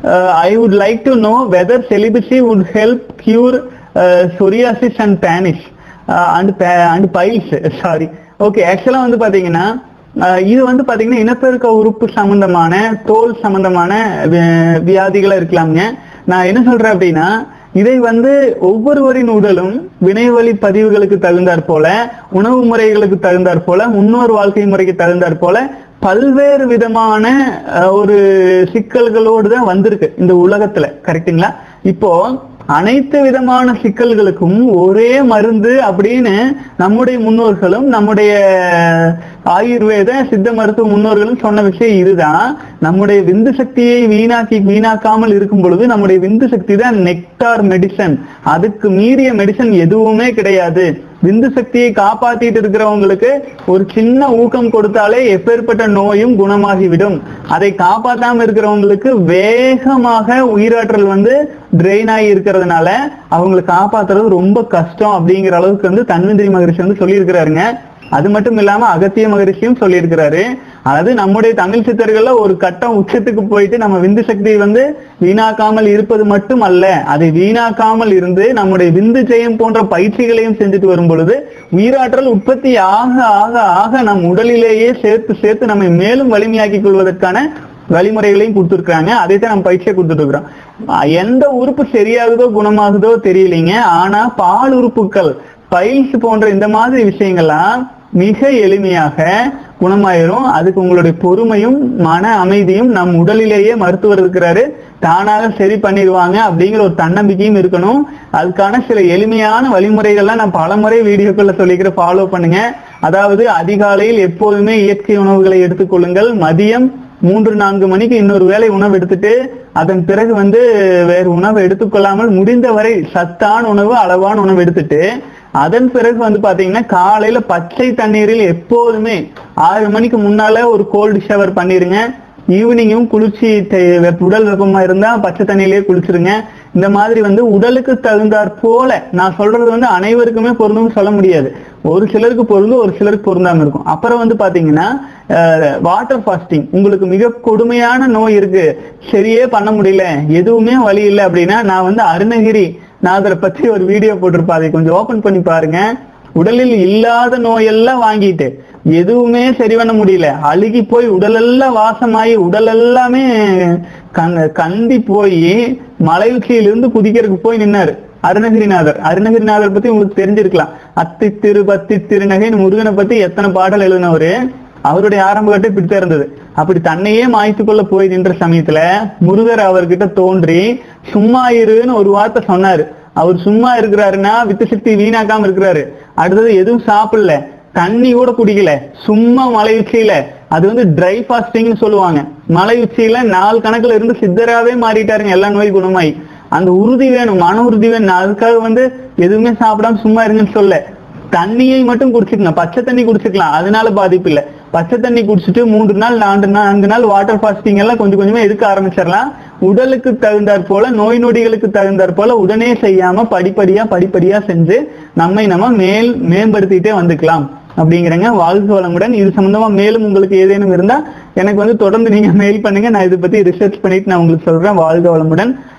I would like to know whether celibacy would help cure psoriasis and banish and and piles sorry okay ஆக்சுவலா வந்து பாத்தீங்கன்னா அஹ், இது வந்து பாத்தீங்கன்னா இனப்பெருக்க உறுப்பு சம்பந்தமான தோல் சம்பந்தமான வி- வியாதிகளா இருக்கலாம்ங்க நான் என்ன சொல்றேன் அப்படின்னா இதை வந்து ஒவ்வொருவரின் உடலும் வினைவழி பதிவுகளுக்கு தகுந்தாற் போல உணவு முறைகளுக்கு தகுந்தாற் போல முன்னோர் வாழ்க்கை முறைக்கு தகுந்தாற் போல பல்வேறு விதமான அஹ், ஒரு சிக்கல்களோடு தான் வந்திருக்கு இந்த உலகத்துல கரெக்ட்டுங்களா இப்போ அனைத்து விதமான சிக்கல்களுக்கும் ஒரே மருந்து அப்படின்னு நம்முடைய முன்னோர்களும் நம்முடைய ஆயுர்வேத சித்த மருத்துவ முன்னோர்களும் சொன்ன விஷயம் இதுதான் நம்முடைய விந்து சக்தியை வீணாக்கி வீணாக்காமல் இருக்கும் பொழுது நம்முடைய விந்து சக்தி தான் நெக்டார் மெடிசன் அதுக்கு மீறிய மெடிசன் எதுவுமே கிடையாது விந்து சக்தியை காப்பாத்திட்டு இருக்கிறவங்களுக்கு ஒரு சின்ன ஊக்கம் கொடுத்தாலே எப்பேற்பட்ட நோயும் குணமாகிவிடும் அதை காப்பாத்தாம இருக்கிறவங்களுக்கு வேகமாக உயிராற்றல் வந்து ட்ரெயின் ஆகி இருக்கிறதுனால அவங்களை காப்பாத்துறது ரொம்ப கஷ்டம் அப்படிங்கிற அளவுக்கு வந்து தன்வந்திரி மகரிஷி வந்து சொல்லியிருக்கிறாருங்க அது மட்டும் இல்லாம அகத்திய மகரிஷியும் சொல்லியிருக்கிறாரு அதாவது நம்முடைய தமிழ் சித்தர்கள்ல ஒரு கட்டம் உச்சத்துக்கு போயிட்டு நம்ம விந்து சக்தியை வந்து வீணாக்காமல் இருப்பது மட்டும் அல்ல அதை வீணாக்காமல் இருந்து நம்முடைய விந்து ஜெயம் போன்ற பயிற்சிகளையும் செஞ்சுட்டு வரும் பொழுது உயிராற்றல் உற்பத்தி ஆக ஆக ஆக நம் உடலிலேயே சேர்த்து சேர்த்து நம்மை மேலும் வலிமையாக்கிக் கொள்வதற்கான வழிமுறைகளையும் கொடுத்துருக்காங்க அதை தான் நம்ம பயிற்சியை கொடுத்துட்டு இருக்கிறோம் அஹ் எந்த உறுப்பு சரியாகுதோ குணமாகுதோ தெரியலைங்க ஆனா பால் உறுப்புகள் பைல்ஸ் போன்ற இந்த மாதிரி விஷயங்கள்லாம் மிக எளிமையாக குணமாயிரும் அதுக்கு உங்களுடைய பொறுமையும் மன அமைதியும் நம் உடலிலேயே மருத்துவர் இருக்கிறாரு தானாக சரி பண்ணிடுவாங்க அப்படிங்கிற ஒரு தன்னம்பிக்கையும் இருக்கணும் அதுக்கான சில எளிமையான வழிமுறைகள்லாம் நான் பலமுறை வீடியோக்குள்ள சொல்லிக்கிற ஃபாலோ பண்ணுங்க அதாவது அதிகாலையில் எப்போதுமே இயற்கை உணவுகளை எடுத்துக்கொள்ளுங்கள் மதியம் மூன்று நான்கு மணிக்கு இன்னொரு வேளை உணவு எடுத்துட்டு அதன் பிறகு வந்து வேறு உணவு எடுத்துக்கொள்ளாமல் முடிந்தவரை சத்தான உணவு அளவான உணவு எடுத்துட்டு அதன் பிறகு வந்து பாத்தீங்கன்னா காலையில பச்சை தண்ணீரில் எப்போதுமே ஆறு மணிக்கு முன்னால ஒரு கோல்டு ஷவர் பண்ணிருங்க ஈவினிங்கும் குளிர்ச்சி தே- வெப்ப- உடல் வெப்பமா இருந்தா பச்சை தண்ணியிலேயே குளிச்சிருங்க இந்த மாதிரி வந்து உடலுக்கு தகுந்தாற் போல நான் சொல்றது வந்து அனைவருக்குமே பொருந்தும் சொல்ல முடியாது ஒரு சிலருக்கு பொருந்தும் ஒரு சிலருக்கு பொருந்தாம இருக்கும் அப்புறம் வந்து பாத்தீங்கன்னா வாட்டர் ஃபாஸ்டிங் உங்களுக்கு மிக கொடுமையான நோய் இருக்கு சரியே பண்ண முடியல எதுவுமே வழி இல்லை அப்படின்னா நான் வந்து அருணகிரி நாதரை பத்தி ஒரு வீடியோ போட்டிருப்பேன் அதை கொஞ்சம் ஓபன் பண்ணி பாருங்க உடலில் இல்லாத நோயெல்லாம் வாங்கிட்டு எதுவுமே சரி பண்ண முடியல அழுகி போய் உடலெல்லாம் வாசமாயி உடல் எல்லாமே கண்- கந்தி போய் மலை உச்சியிலிருந்து குதிக்கிறதுக்கு போய் நின்னாரு அருணகிரிநாதர் அருணகிரிநாதர் பத்தி உங்களுக்கு தெரிஞ்சிருக்கலாம் அத்தி திரு பத்தி திருநகைன்னு முருகனை பத்தி எத்தனை பாடல் எழுதினவரு அவருடைய ஆரம்ப கட்டம் இப்படித்தான் இருந்தது அப்படி தன்னையே மாய்த்து கொள்ள போய் நின்ற சமயத்துல முருகர் அவர்கிட்ட தோன்றி சும்மா இருன்னு ஒரு வார்த்தை சொன்னாரு அவர் சும்மா இருக்கிறாருன்னா வித்து சக்தி வீணாக்காம இருக்கிறாரு அடுத்தது எதுவும் சாப்பிடல தண்ணி கூட குடிக்கல சும்மா மலை உச்சியில அது வந்து ட்ரை ஃபாஸ்டிங்னு சொல்லுவாங்க மலை உச்சியில நாள் கணக்குல இருந்து சித்தராவே மாறிட்டாருங்க எல்லா நோய் குணமாயி அந்த உறுதி வேணும் மன உறுதி வேணும் அதுக்காக வந்து எதுவுமே சாப்பிடாம சும்மா இருங்கன்னு சொல்ல தண்ணியை மட்டும் குடிச்சுக்கலாம் பச்சை தண்ணி குடிச்சுக்கலாம் அதனால பாதிப்பு இல்ல பச்சை தண்ணி குடிச்சிட்டு மூன்று நாள் நான்கு நாள் நான்கு நாள் வாட்டர் ஃபாஸ்டிங் எல்லாம் கொஞ்சம் கொஞ்சமா எடுக்க ஆரம்பிச்சிடலாம் உடலுக்கு தகுந்தாற் போல நோய் நொடிகளுக்கு தகுந்தாற் போல உடனே செய்யாம படிப்படியா படிப்படியா செஞ்சு நம்மை நம்ம மேல் மேம்படுத்திட்டே வந்துக்கலாம் அப்படிங்கிறங்க வாழ்க வளமுடன் இது சம்பந்தமா மேலும் உங்களுக்கு ஏதேனும் இருந்தா எனக்கு வந்து தொடர்ந்து நீங்க மெயில் பண்ணுங்க நான் இதை பத்தி ரிசர்ச் பண்ணிட்டு நான் உங்களுக்கு சொல்றேன் வாழ்க வளமுடன்